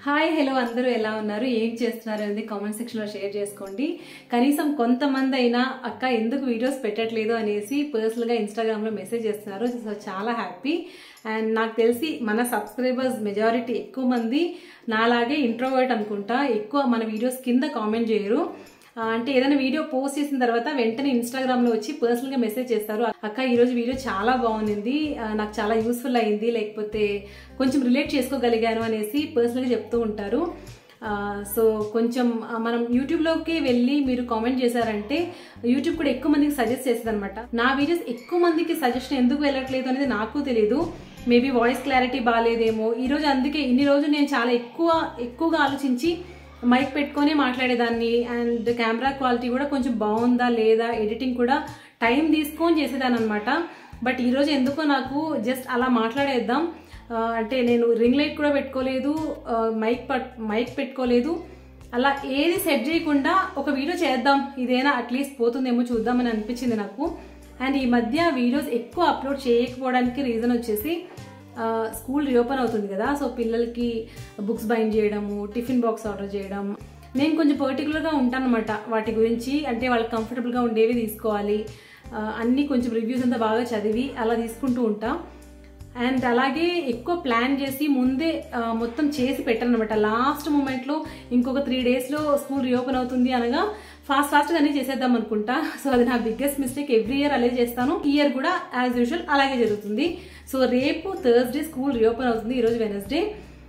hi hello అందరూ ఎలా ఉన్నారు ఏం చేస్తున్నారు అనేది కామెంట్ సెక్షన్లో షేర్ చేసుకోండి కనీసం కొంతమంది అయినా అక్క ఎందుకు వీడియోస్ పెట్టట్లేదు అనేసి పర్సనల్గా ఇన్స్టాగ్రామ్లో మెసేజ్ చేస్తున్నారు సో చాలా హ్యాపీ అండ్ నాకు తెలిసి మన సబ్స్క్రైబర్స్ మెజారిటీ ఎక్కువ మంది నాలాగే ఇంట్రోవర్ట్ అనుకుంటా ఎక్కువ మన వీడియోస్ కింద కామెంట్ చేయరు ఆ, అంటే ఏదైనా వీడియో పోస్ట్ చేసిన తర్వాత వెంటనే ఇన్స్టాగ్రామ్ లో వచ్చి పర్సనల్ గా మెసేజ్ చేస్తారు అక్క ఈ రోజు వీడియో చాలా బాగుంది ఆ, నాకు చాలా యూస్ఫుల్ అయింది లేకపోతే కొంచెం రిలేట్ చేసుకోగలిగాను అనేసి పర్సనల్ గా చెప్తూ ఉంటారు ఆ, సో కొంచెం ఆ, మనం యూట్యూబ్ లోకి వెళ్ళి మీరు కామెంట్ చేశారంటే యూట్యూబ్ కూడా ఎక్కువ మందికి సజెస్ట్ చేస్తుంది అనమాట నా వీడియోస్ ఎక్కువ మందికి సజెషన్ ఎందుకు వెళ్ళట్లేదు అనేది నాకు తెలియదు మేబీ వాయిస్ క్లారిటీ బాగాలేదేమో ఈ రోజు అందుకే ఇన్ని రోజులు నేను చాలా ఎక్కువ ఎక్కువగా ఆలోచించి మైక్ పెట్టుకొని మాట్లాడేదాన్ని అండ్ కెమెరా క్వాలిటీ కూడా కొంచెం బాగుందా లేదా ఎడిటింగ్ కూడా టైం తీసుకొని చేసేదాన్ని అనమాట బట్ ఈరోజు ఎందుకో నాకు జస్ట్ అలా మాట్లాడేద్దాం ఆ, అంటే నేను రింగ్ లైట్ కూడా పెట్టుకోలేదు ఆ, మైక్ పట్ మైక్ పెట్టుకోలేదు అలా ఏది సెట్ చేయకుండా ఒక వీడియో చేద్దాం ఇదేనా అట్లీస్ట్ పోతుందేమో చూద్దామని అనిపించింది నాకు అండ్ ఈ మధ్య వీడియోస్ ఎక్కువ అప్లోడ్ చేయకపోవడానికి రీజన్ వచ్చేసి ఆ, స్కూల్ రీఓపెన్ అవుతుంది కదా సో పిల్లలకి బుక్స్ బైండ్ చేయడము టిఫిన్ బాక్స్ ఆర్డర్ చేయడం నేను కొంచెం పర్టికులర్గా ఉంటానన్నమాట వాటి గురించి అంటే వాళ్ళకి కంఫర్టబుల్గా ఉండేవి తీసుకోవాలి ఆ, అన్నీ కొంచెం రివ్యూస్ అంతా బాగా చదివి అలా తీసుకుంటూ ఉంటా అండ్ అలాగే ఎక్కువ ప్లాన్ చేసి ముందే ఆ, మొత్తం చేసి పెట్టాను అనమాట లాస్ట్ మూమెంట్లో ఇంకొక త్రీ డేస్లో స్కూల్ రీఓపెన్ అవుతుంది అనగా ఫాస్ట్ ఫాస్ట్గా అన్నీ చేసేద్దాం అనుకుంటా సో అది నా బిగ్గెస్ట్ మిస్టేక్ ఎవ్రీ ఇయర్ అలాగే చేస్తాను ఈ ఇయర్ కూడా యాజ్ యూజువల్ అలాగే జరుగుతుంది సో రేపు థర్స్డే స్కూల్ రీఓపెన్ అవుతుంది ఈరోజు వెనస్డే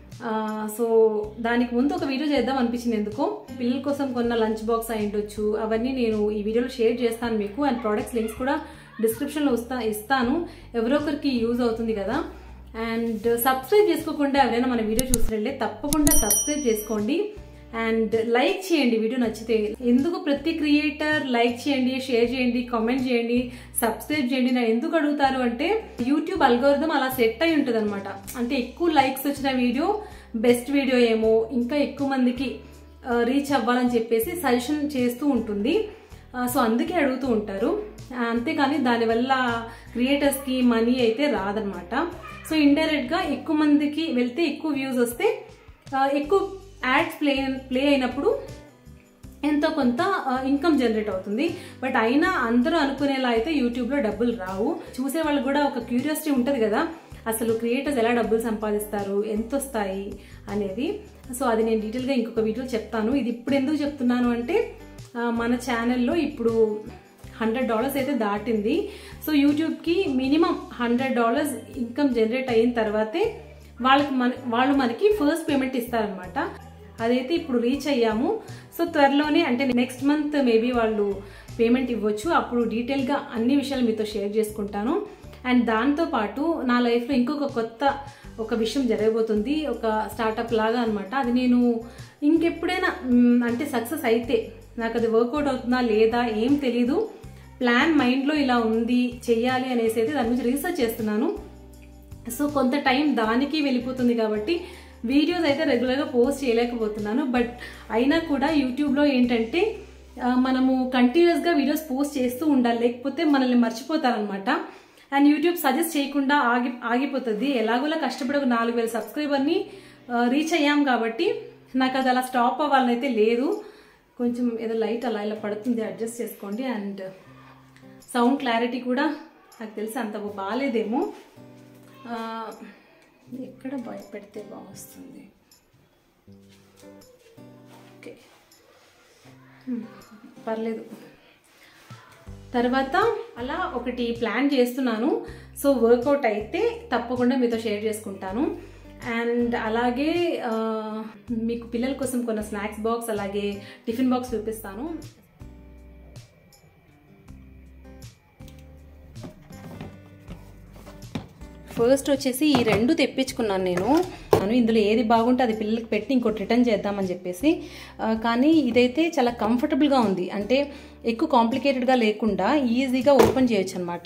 సో దానికి ముందు ఒక వీడియో చేద్దాం అనిపించింది ఎందుకో పిల్లల కోసం కొన్న లంచ్ బాక్స్ అయి ఉండొచ్చు అవన్నీ నేను ఈ వీడియోలో షేర్ చేస్తాను మీకు అండ్ ప్రోడక్ట్స్ లింక్స్ కూడా డిస్క్రిప్షన్లో వస్తా ఇస్తాను ఎవరో ఒకరికి యూజ్ అవుతుంది కదా అండ్ సబ్స్క్రైబ్ చేసుకోకుండా ఎవరైనా మన వీడియో చూసినట్లే తప్పకుండా సబ్స్క్రైబ్ చేసుకోండి అండ్ లైక్ చేయండి వీడియో నచ్చితే ఎందుకు ప్రతి క్రియేటర్ లైక్ చేయండి షేర్ చేయండి కామెంట్ చేయండి సబ్స్క్రైబ్ చేయండి నా ఎందుకు అడుగుతారు అంటే యూట్యూబ్ అల్గోరిథం అలా సెట్ అయి ఉంటుంది అనమాట అంటే ఎక్కువ లైక్స్ వచ్చిన వీడియో బెస్ట్ వీడియో ఏమో ఇంకా ఎక్కువ మందికి రీచ్ అవ్వాలని చెప్పేసి సజెషన్ చేస్తూ ఉంటుంది ఆ, సో అందుకే అడుగుతూ ఉంటారు ఆ, అంతేకాని దానివల్ల క్రియేటర్స్కి మనీ అయితే రాదనమాట సో ఇండైరెక్ట్గా ఎక్కువ మందికి వెళ్తే ఎక్కువ వ్యూస్ వస్తే ఆ, ఎక్కువ యాడ్స్ ప్లే ప్లే అయినప్పుడు ఎంతో కొంత ఇన్కమ్ జనరేట్ అవుతుంది బట్ అయినా అందరూ అనుకునేలా అయితే యూట్యూబ్లో డబ్బులు రావు చూసే వాళ్ళకి కూడా ఒక క్యూరియాసిటీ ఉంటుంది కదా అసలు క్రియేటర్స్ ఎలా డబ్బులు సంపాదిస్తారు ఎంత వస్తాయి అనేది సో అది నేను డీటెయిల్గా ఇంకొక వీడియో చెప్తాను ఇది ఇప్పుడు ఎందుకు చెప్తున్నాను అంటే ఆ, మన ఛానల్లో ఇప్పుడు హండ్రెడ్ డాలర్స్ అయితే దాటింది సో యూట్యూబ్కి minimum hundred dollars income generate అయిన తర్వాతే వాళ్ళకి మన వాళ్ళు మనకి ఫస్ట్ పేమెంట్ ఇస్తారనమాట అదైతే ఇప్పుడు రీచ్ అయ్యాము సో త్వరలోనే అంటే నెక్స్ట్ మంత్ మేబీ వాళ్ళు పేమెంట్ ఇవ్వచ్చు అప్పుడు డీటెయిల్గా అన్ని విషయాలు మీతో షేర్ చేసుకుంటాను అండ్ దాంతో పాటు నా లైఫ్లో ఇంకొక కొత్త ఒక విషయం జరగబోతుంది ఒక స్టార్టప్ లాగా అనమాట అది నేను ఇంకెప్పుడైనా మ్, అంటే సక్సెస్ అయితే నాకు అది వర్కౌట్ అవుతుందా లేదా ఏం తెలీదు ప్లాన్ మైండ్లో ఇలా ఉంది చెయ్యాలి అనేసి అయితే దాని గురించి రీసెర్చ్ చేస్తున్నాను సో కొంత టైం దానికి వెళ్ళిపోతుంది కాబట్టి వీడియోస్ అయితే రెగ్యులర్గా పోస్ట్ చేయలేకపోతున్నాను బట్ అయినా కూడా యూట్యూబ్లో ఏంటంటే ఆ, మనము కంటిన్యూస్గా వీడియోస్ పోస్ట్ చేస్తూ ఉండాలి లేకపోతే మనల్ని మర్చిపోతారనమాట అండ్ యూట్యూబ్ సజెస్ట్ చేయకుండా ఆగి ఆగిపోతుంది ఎలాగోలా కష్టపడి ఒక నాలుగు వేల సబ్స్క్రైబర్ని రీచ్ అయ్యాం కాబట్టి నాకు అది అలా స్టాప్ అవ్వాలని అయితే లేదు కొంచెం ఏదో లైట్ అలా ఇలా పడుతుంది అడ్జస్ట్ చేసుకోండి అండ్ సౌండ్ క్లారిటీ కూడా నాకు తెలిసి అంత బాగాలేదేమో ఆ, ఎక్కడ భయపెడితే బాగొస్తుంది ఓకే హ్మ్, పర్లేదు తర్వాత అలా ఒకటి ప్లాన్ చేస్తున్నాను సో వర్కౌట్ అయితే తప్పకుండా మీతో షేర్ చేసుకుంటాను అండ్ అలాగే ఆ, మీకు పిల్లల కోసం కొన్న స్నాక్స్ బాక్స్ అలాగే టిఫిన్ బాక్స్ చూపిస్తాను ఫస్ట్ వచ్చేసి ఈ రెండు తెప్పించుకున్నాను నేను నేను ఇందులో ఏది బాగుంటే అది పిల్లలకి పెట్టి ఇంకోటి రిటర్న్ చేద్దామని చెప్పేసి ఆ, కానీ ఇదైతే చాలా కంఫర్టబుల్గా ఉంది అంటే ఎక్కువ కాంప్లికేటెడ్గా లేకుండా ఈజీగా ఓపెన్ చేయొచ్చు అనమాట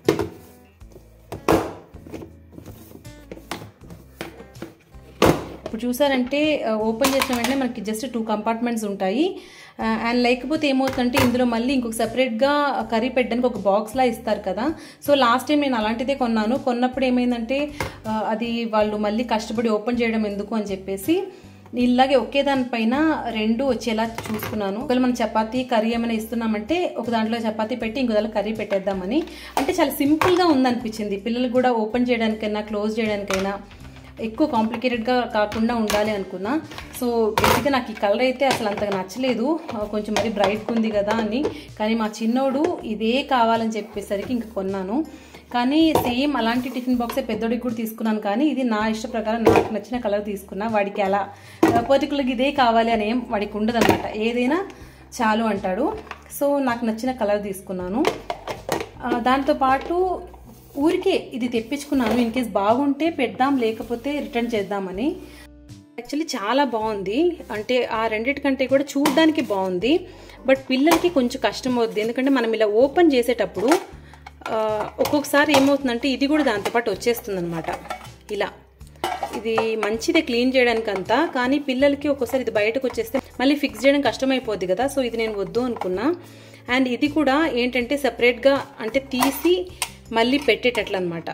ఇప్పుడు చూసారంటే ఓపెన్ చేసిన వెంటనే మనకి జస్ట్ టూ కంపార్ట్మెంట్స్ ఉంటాయి అండ్ లేకపోతే ఏమవుతుందంటే ఇందులో మళ్ళీ ఇంకొక సెపరేట్గా కర్రీ పెట్టడానికి ఒక బాక్స్లా ఇస్తారు కదా సో లాస్ట్ టైం నేను అలాంటిదే కొన్నాను కొన్నప్పుడు ఏమైందంటే ఆ, అది వాళ్ళు మళ్ళీ కష్టపడి ఓపెన్ చేయడం ఎందుకు అని చెప్పేసి ఇలాగే ఒకే దానిపైన రెండు వచ్చేలా చూసుకున్నాను ఒకవేళ మనం చపాతీ కర్రీ ఏమైనా ఇస్తున్నామంటే ఒక దాంట్లో చపాతీ పెట్టి ఇంకో దాంట్లో కర్రీ పెట్టేద్దామని అంటే చాలా సింపుల్గా ఉందనిపించింది పిల్లలు కూడా ఓపెన్ చేయడానికైనా క్లోజ్ చేయడానికైనా ఎక్కువ కాంప్లికేటెడ్గా కాకుండా ఉండాలి అనుకున్నా సో బేసిక్గా నాకు ఈ కలర్ అయితే అసలు అంతగా నచ్చలేదు ఆ, కొంచెం మరి బ్రైట్గా ఉంది కదా అని కానీ మా చిన్నోడు ఇదే కావాలని చెప్పేసరికి ఇంక కొన్నాను కానీ సేమ్ అలాంటి టిఫిన్ బాక్సే పెద్దోడికి కూడా తీసుకున్నాను కానీ ఇది నా ఇష్ట ప్రకారం నాకు నచ్చిన కలర్ తీసుకున్నా వాడికి అలా పర్టికులర్గా ఇదే కావాలి అని ఏం వాడికి ఉండదన్నమాట ఏదైనా చాలు అంటాడు సో నాకు నచ్చిన కలర్ తీసుకున్నాను ఆ, దాంతోపాటు ఊరికే ఇది తెప్పించుకున్నాను ఇన్ కేస్ బాగుంటే పెడదాం లేకపోతే రిటర్న్ చేద్దామని యాక్చువల్లీ చాలా బాగుంది అంటే ఆ రెండిటికంటే కూడా చూడడానికి బాగుంది బట్ పిల్లలకి కొంచెం కష్టం అవుద్ది ఎందుకంటే మనం ఇలా ఓపెన్ చేసేటప్పుడు ఆ, ఒక్కొక్కసారి ఏమవుతుందంటే ఇది కూడా దాంతోపాటు వచ్చేస్తుంది అనమాట ఇలా ఇది మంచిదే క్లీన్ చేయడానికి అంతా కానీ పిల్లలకి ఒక్కోసారి ఇది బయటకు వచ్చేస్తే మళ్ళీ ఫిక్స్ చేయడం కష్టమైపోద్ది కదా సో ఇది నేను వద్దు అనుకున్నా అండ్ ఇది కూడా ఏంటంటే సపరేట్గా అంటే తీసి మళ్ళీ పెట్టేటట్లు అనమాట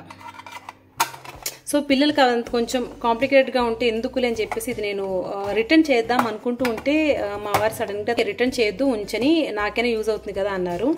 సో పిల్లలకి అదంత కొంచెం కాంప్లికేటెడ్గా ఉంటే ఎందుకులే అని చెప్పేసి ఇది నేను రిటర్న్ చేద్దాం అనుకుంటూ ఉంటే ఆ, మా వారు సడన్గా రిటర్న్ చేయొద్దు ఉంచని నాకైనా యూజ్ అవుతుంది కదా అన్నారు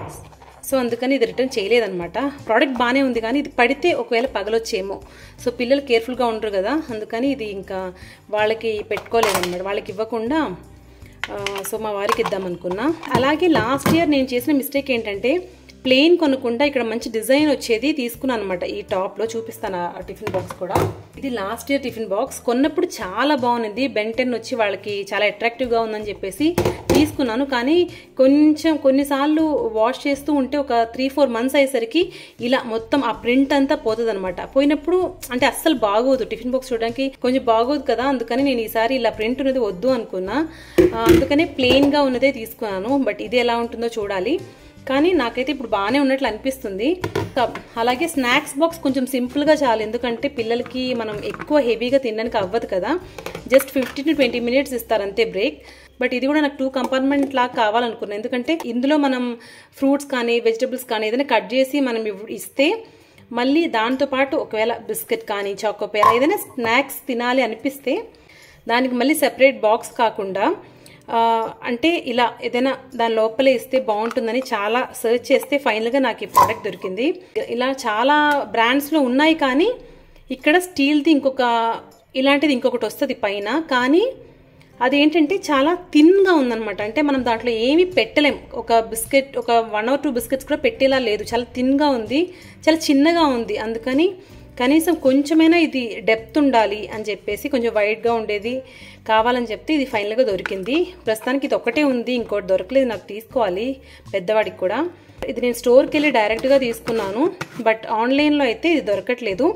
సో అందుకని ఇది రిటర్న్ చేయలేదన్నమాట ప్రోడక్ట్ బాగానే ఉంది కానీ ఇది పడితే ఒకవేళ పగలొచ్చేమో సో పిల్లలు కేర్ఫుల్గా ఉండరు కదా అందుకని ఇది ఇంకా వాళ్ళకి పెట్టుకోలేదన్నమాట వాళ్ళకి ఇవ్వకుండా ఆ, సో మా వారికి ఇద్దాం అనుకున్నా అలాగే లాస్ట్ ఇయర్ నేను చేసిన మిస్టేక్ ఏంటంటే ప్లెయిన్ కొనకుండా ఇక్కడ మంచి డిజైన్ వచ్చేది తీసుకున్నాను అనమాట ఈ టాప్లో చూపిస్తాను ఆ టిఫిన్ బాక్స్ కూడా ఇది లాస్ట్ ఇయర్ టిఫిన్ బాక్స్ కొన్నప్పుడు చాలా బాగుంది బెంటెన్ వచ్చి వాళ్ళకి చాలా అట్రాక్టివ్గా ఉందని చెప్పేసి తీసుకున్నాను కానీ కొంచెం కొన్నిసార్లు వాష్ చేస్తూ ఉంటే ఒక త్రీ ఫోర్ మంత్స్ అయ్యేసరికి ఇలా మొత్తం ఆ ప్రింట్ అంతా పోతుంది అనమాట పోయినప్పుడు అంటే అస్సలు బాగోదు టిఫిన్ బాక్స్ చూడడానికి కొంచెం బాగోదు కదా అందుకని నేను ఈసారి ఇలా ప్రింట్ ఉన్నది వద్దు అనుకున్నా ఆ, అందుకనే ప్లెయిన్గా ఉన్నదే తీసుకున్నాను బట్ ఇది ఎలా ఉంటుందో చూడాలి కానీ నాకైతే ఇప్పుడు బాగానే ఉన్నట్లు అనిపిస్తుంది క- అలాగే స్నాక్స్ బాక్స్ కొంచెం సింపుల్గా చాలు ఎందుకంటే పిల్లలకి మనం ఎక్కువ హెవీగా తినడానికి అవ్వదు కదా just fifteen to twenty minutes ఇస్తారు అంతే బ్రేక్ బట్ ఇది కూడా నాకు టూ కంపార్ట్మెంట్ లాగా కావాలనుకున్నాను ఎందుకంటే ఇందులో మనం ఫ్రూట్స్ కానీ వెజిటబుల్స్ కానీ ఏదైనా కట్ చేసి మనం ఇవ్- ఇస్తే మళ్ళీ దాంతోపాటు ఒకవేళ బిస్కెట్ కానీ చాకోపేర ఏదైనా స్నాక్స్ తినాలి అనిపిస్తే దానికి మళ్ళీ సెపరేట్ బాక్స్ కాకుండా ఆ, అంటే ఇలా ఏదైనా దాని లోపలే ఇస్తే బాగుంటుందని చాలా సెర్చ్ చేస్తే ఫైనల్గా నాకు ఈ ప్రోడక్ట్ దొరికింది ఇలా చాలా బ్రాండ్స్లో ఉన్నాయి కానీ ఇక్కడ స్టీల్ది ఇంకొక ఇలాంటిది ఇంకొకటి వస్తుంది పైన కానీ అదేంటంటే చాలా థిన్గా ఉందన్నమాట అంటే మనం దాంట్లో ఏమీ పెట్టలేం ఒక బిస్కెట్ ఒక వన్ ఆర్ టూ బిస్కెట్స్ కూడా పెట్టేలా లేదు చాలా థిన్గా ఉంది చాలా చిన్నగా ఉంది అందుకని కనీసం కొంచెమైనా ఇది డెప్త్ ఉండాలి అని చెప్పేసి కొంచెం వైడ్గా ఉండేది కావాలని చెప్తే ఇది ఫైనల్గా దొరికింది ప్రస్తుతానికి ఇది ఒకటే ఉంది ఇంకోటి దొరకలేదు నాకు తీసుకోవాలి పెద్దవాడికి కూడా ఇది నేను స్టోర్కి వెళ్ళి డైరెక్ట్గా తీసుకున్నాను బట్ ఆన్లైన్లో అయితే ఇది దొరకట్లేదు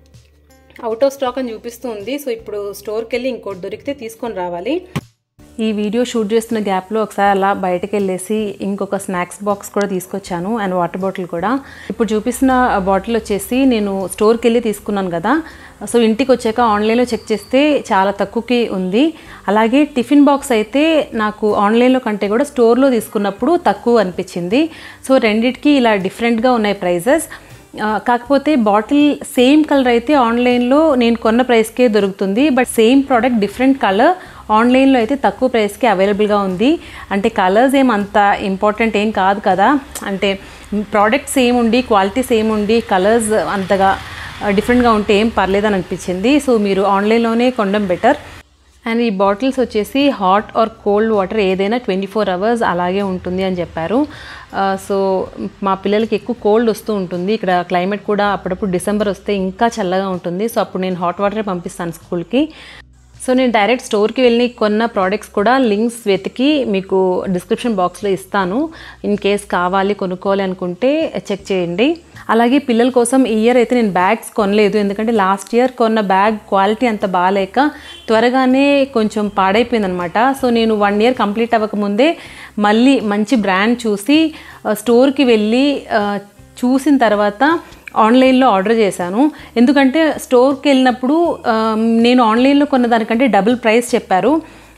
అవుట్ ఆఫ్ స్టాక్ అని చూపిస్తుంది సో ఇప్పుడు స్టోర్కి వెళ్ళి ఇంకోటి దొరికితే తీసుకొని రావాలి ఈ వీడియో షూట్ చేస్తున్న గ్యాప్లో ఒకసారి అలా బయటకు వెళ్ళేసి ఇంకొక స్నాక్స్ బాక్స్ కూడా తీసుకొచ్చాను అండ్ వాటర్ బాటిల్ కూడా ఇప్పుడు చూపిస్తున్న బాటిల్ వచ్చేసి నేను స్టోర్కి వెళ్ళి తీసుకున్నాను కదా సో ఇంటికి వచ్చాక ఆన్లైన్లో చెక్ చేస్తే చాలా తక్కువకి ఉంది అలాగే టిఫిన్ బాక్స్ అయితే నాకు ఆన్లైన్లో కంటే కూడా స్టోర్లో తీసుకున్నప్పుడు తక్కువ అనిపించింది సో రెండిటికి ఇలా డిఫరెంట్గా ఉన్నాయి ప్రైజెస్ ఆ, కాకపోతే బాటిల్ సేమ్ కలర్ అయితే ఆన్లైన్లో నేను కొన్న ప్రైస్కే దొరుకుతుంది but same product different colour ఆన్లైన్లో అయితే తక్కువ ప్రైస్కి అవైలబుల్గా ఉంది అంటే కలర్స్ ఏం అంత ఇంపార్టెంట్ ఏం కాదు కదా అంటే ప్రోడక్ట్ సేమ్ ఉండి క్వాలిటీ సేమ్ ఉండి కలర్స్ అంతగా డిఫరెంట్గా ఉంటే ఏం పర్లేదని అనిపించింది సో మీరు ఆన్లైన్లోనే కొనడం బెటర్ అండ్ ఈ బాటిల్స్ వచ్చేసి హాట్ ఆర్ కోల్డ్ వాటర్ ఏదైనా ట్వంటీ ఫోర్ అవర్స్ అలాగే ఉంటుంది అని చెప్పారు ఆ, సో మా పిల్లలకి ఎక్కువ కోల్డ్ వస్తూ ఉంటుంది ఇక్కడ క్లైమేట్ కూడా అప్పుడప్పుడు డిసెంబర్ వస్తే ఇంకా చల్లగా ఉంటుంది సో అప్పుడు నేను హాట్ వాటరే పంపిస్తాను స్కూల్కి సో నేను డైరెక్ట్ స్టోర్కి వెళ్ళి కొన్న ప్రోడక్ట్స్ కూడా లింక్స్ వెతికి మీకు డిస్క్రిప్షన్ బాక్స్లో ఇస్తాను ఇన్ కేస్ కావాలి కొనుక్కోవాలి అనుకుంటే చెక్ చేయండి అలాగే పిల్లల కోసం ఈ ఇయర్ అయితే నేను బ్యాగ్స్ కొనలేదు ఎందుకంటే లాస్ట్ ఇయర్ కొన్న బ్యాగ్ క్వాలిటీ అంత బాగాలేక త్వరగానే కొంచెం పాడైపోయింది అనమాట సో నేను వన్ ఇయర్ కంప్లీట్ అవ్వకముందే మళ్ళీ మంచి బ్రాండ్ చూసి ఆ, స్టోర్కి వెళ్ళి ఆ, చూసిన తర్వాత ఆన్లైన్లో ఆర్డర్ చేశాను ఎందుకంటే స్టోర్కి వెళ్ళినప్పుడు ఆ, నేను ఆన్లైన్లో కొన్న దానికంటే డబుల్ ప్రైస్ చెప్పారు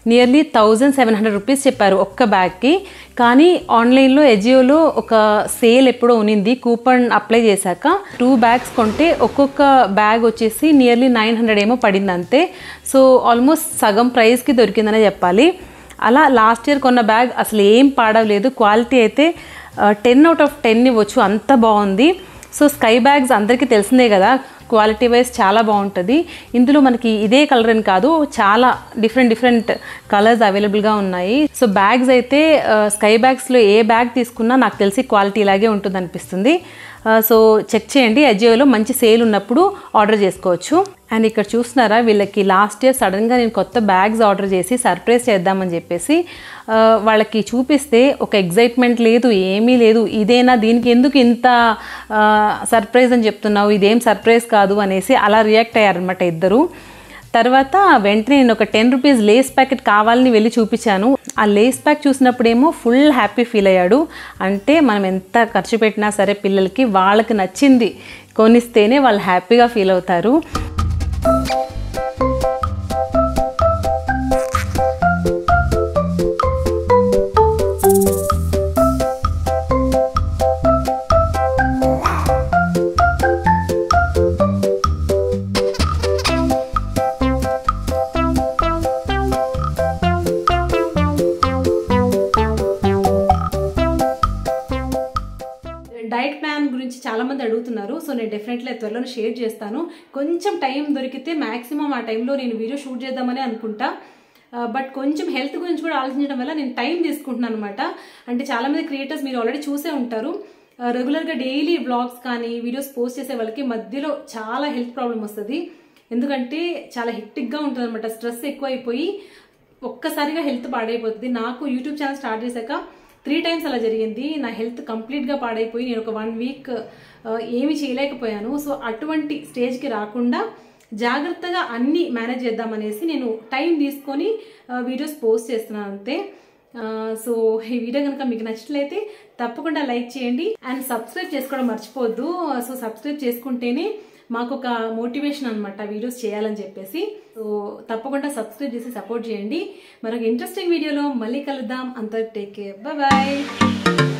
nearly thousand seven hundred rupees చెప్పారు ఒక్క బ్యాగ్కి కానీ ఆన్లైన్లో ఎజియోలో ఒక సేల్ ఎప్పుడో ఉనింది కూపన్ అప్లై చేశాక టూ బ్యాగ్స్ కొంటే ఒక్కొక్క బ్యాగ్ వచ్చేసి నియర్లీ నైన్ హండ్రెడ్ ఏమో పడింది అంతే సో ఆల్మోస్ట్ సగం ప్రైస్కి దొరికిందనే చెప్పాలి అలా లాస్ట్ ఇయర్ కొన్న బ్యాగ్ అసలు ఏం పాడవలేదు క్వాలిటీ అయితే టెన్ అవుట్ ఆఫ్ టెన్ ఇవ్వచ్చు అంత బాగుంది సో స్కై బ్యాగ్స్ అందరికీ తెలిసిందే కదా క్వాలిటీ వైజ్ చాలా బాగుంటుంది ఇందులో మనకి ఇదే కలర్ అని కాదు చాలా డిఫరెంట్ డిఫరెంట్ కలర్స్ అవైలబుల్గా ఉన్నాయి సో బ్యాగ్స్ అయితే స్కై బ్యాగ్స్లో ఏ బ్యాగ్ తీసుకున్నా నాకు తెలిసి క్వాలిటీ ఇలాగే ఉంటుంది అనిపిస్తుంది సో చెక్ చేయండి అజియోలో మంచి సేల్ ఉన్నప్పుడు ఆర్డర్ చేసుకోవచ్చు అండ్ ఇక్కడ చూస్తున్నారా వీళ్ళకి లాస్ట్ ఇయర్ సడన్గా నేను కొత్త బ్యాగ్స్ ఆర్డర్ చేసి సర్ప్రైజ్ చేద్దామని చెప్పేసి ఆ, వాళ్ళకి చూపిస్తే ఒక ఎగ్జైట్మెంట్ లేదు ఏమీ లేదు ఇదేనా దీనికి ఎందుకు ఇంత సర్ప్రైజ్ అని చెప్తున్నావు ఇదేం సర్ప్రైజ్ కాదు అనేసి అలా రియాక్ట్ అయ్యారనమాట ఇద్దరు తర్వాత వెంటనే నేను ఒక టెన్ రూపీస్ లేస్ ప్యాకెట్ కావాలని వెళ్ళి చూపించాను ఆ లేస్ ప్యాక్ చూసినప్పుడేమో ఫుల్ హ్యాపీ ఫీల్ అయ్యాడు అంటే మనం ఎంత ఖర్చు పెట్టినా సరే పిల్లలకి వాళ్ళకి నచ్చింది కొనిస్తేనే వాళ్ళు హ్యాపీగా ఫీల్ అవుతారు డైట్ ప్లాన్ గురించి చాలా మంది అడుగుతున్నారు సో నేను డెఫినెట్లీ త్వరలో షేర్ చేస్తాను కొంచెం టైం దొరికితే మాక్సిమం ఆ టైంలో నేను వీడియో షూట్ చేద్దామని అనుకుంటా బట్ కొంచెం హెల్త్ గురించి కూడా ఆలోచించడం వల్ల నేను టైం తీసుకుంటున్నాను అనమాట అంటే చాలా మంది క్రియేటర్స్ మీరు ఆల్రెడీ చూసే ఉంటారు రెగ్యులర్గా డైలీ బ్లాగ్స్ కానీ వీడియోస్ పోస్ట్ చేసే వాళ్ళకి మధ్యలో చాలా హెల్త్ ప్రాబ్లం వస్తుంది ఎందుకంటే చాలా హెక్టిక్గా ఉంటుంది అనమాట స్ట్రెస్ ఎక్కువ అయిపోయి ఒక్కసారిగా హెల్త్ పాడైపోతుంది నాకు యూట్యూబ్ ఛానల్ స్టార్ట్ చేశాక త్రీ టైమ్స్ అలా జరిగింది నా హెల్త్ కంప్లీట్గా పాడైపోయి నేను ఒక వన్ వీక్ ఏమీ చేయలేకపోయాను సో అటువంటి స్టేజ్కి రాకుండా జాగ్రత్తగా అన్ని మేనేజ్ చేద్దామనేసి నేను టైం తీసుకొని వీడియోస్ పోస్ట్ చేస్తున్నాను అంతే సో ఈ వీడియో కనుక మీకు నచ్చినట్లయితే తప్పకుండా లైక్ చేయండి అండ్ సబ్స్క్రైబ్ చేసుకోవడం మర్చిపోవద్దు సో సబ్స్క్రైబ్ చేసుకుంటేనే మాకు ఒక మోటివేషన్ అనమాట వీడియోస్ చేయాలని చెప్పేసి సో తప్పకుండా సబ్స్క్రైబ్ చేసి సపోర్ట్ చేయండి మరొక ఇంట్రెస్టింగ్ వీడియోలో మళ్ళీ కలుద్దాం అంత టేక్ కేర్ బాయ్